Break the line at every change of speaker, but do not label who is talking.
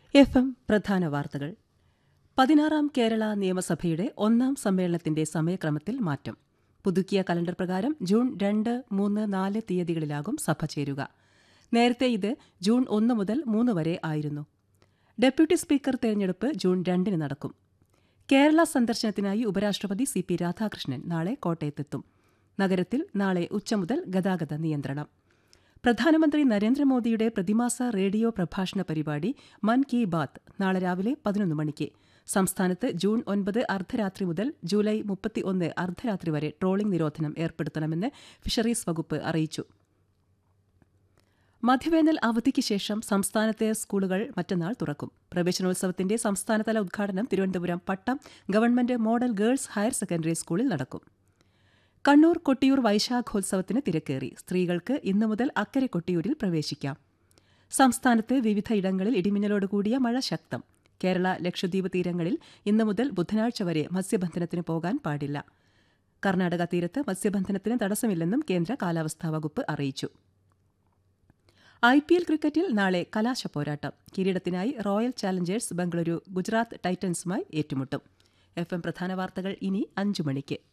F M പ്രധാന വാർത്തകൾ പതിനാറാം കേരള നിയമസഭയുടെ ഒന്നാം സമ്മേളനത്തിന്റെ സമയക്രമത്തിൽ മാറ്റം പുതുക്കിയ കലണ്ടർ പ്രകാരം ജൂൺ രണ്ട് മൂന്ന് നാല് തീയതികളിലാകും സഭ ചേരുക നേരത്തെ ഇത് ജൂൺ ഒന്ന് മുതൽ മൂന്ന് വരെ ആയിരുന്നു ഡെപ്യൂട്ടി സ്പീക്കർ തെരഞ്ഞെടുപ്പ് ജൂൺ രണ്ടിന് നടക്കും കേരള സന്ദർശനത്തിനായി ഉപരാഷ്ട്രപതി സി പി രാധാകൃഷ്ണൻ നാളെ കോട്ടയത്തെത്തും നഗരത്തിൽ നാളെ ഉച്ച മുതൽ ഗതാഗത നിയന്ത്രണം പ്രധാനമന്ത്രി നരേന്ദ്രമോദിയുടെ പ്രതിമാസ റേഡിയോ പ്രഭാഷണ പരിപാടി മൻ കി ബാത്ത് നാളെ രാവിലെ പതിനൊന്ന് മണിക്ക് സംസ്ഥാനത്ത് ജൂൺ ഒൻപത് അർദ്ധരാത്രി മുതൽ ജൂലൈ മുപ്പത്തിയൊന്ന് അർദ്ധരാത്രി വരെ ട്രോളിംഗ് നിരോധനം ഏർപ്പെടുത്തണമെന്ന് ഫിഷറീസ് വകുപ്പ് അറിയിച്ചു മധ്യവേനൽ അവധിക്ക് ശേഷം സംസ്ഥാനത്തെ സ്കൂളുകൾ മറ്റന്നാൾ തുറക്കും പ്രവേശനോത്സവത്തിന്റെ സംസ്ഥാനതല ഉദ്ഘാടനം Thiruvananthapuram Pattom government model girls higher secondary സ്കൂളിൽ നടക്കും കണ്ണൂർ കൊട്ടിയൂർ വൈശാഖോത്സവത്തിന് തിരക്കേറി സ്ത്രീകൾക്ക് ഇന്നു മുതൽ അക്കരെ കൊട്ടിയൂരിൽ പ്രവേശിക്കാം സംസ്ഥാനത്ത് വിവിധയിടങ്ങളിൽ ഇടിമിന്നലോട് കൂടിയ മഴ ശക്തം കേരള ലക്ഷദ്വീപ് തീരങ്ങളിൽ ഇന്നു മുതൽ ബുധനാഴ്ച വരെ മത്സ്യബന്ധനത്തിന് പോകാൻ പാടില്ല കർണാടക തീരത്ത് മത്സ്യബന്ധനത്തിന് തടസ്സമില്ലെന്നും കേന്ദ്ര കാലാവസ്ഥാ വകുപ്പ് അറിയിച്ചു ഐ പി എൽ ക്രിക്കറ്റിൽ നാളെ കലാശ പോരാട്ടം കിരീടത്തിനായി റോയൽ ചാലഞ്ചേഴ്സ് ബംഗളൂരു ഗുജറാത്ത് ടൈറ്റൻസുമായി ഏറ്റുമുട്ടും എഫ് എം പ്രധാന വാർത്തകൾ ഇനി അഞ്ചു മണിക്ക്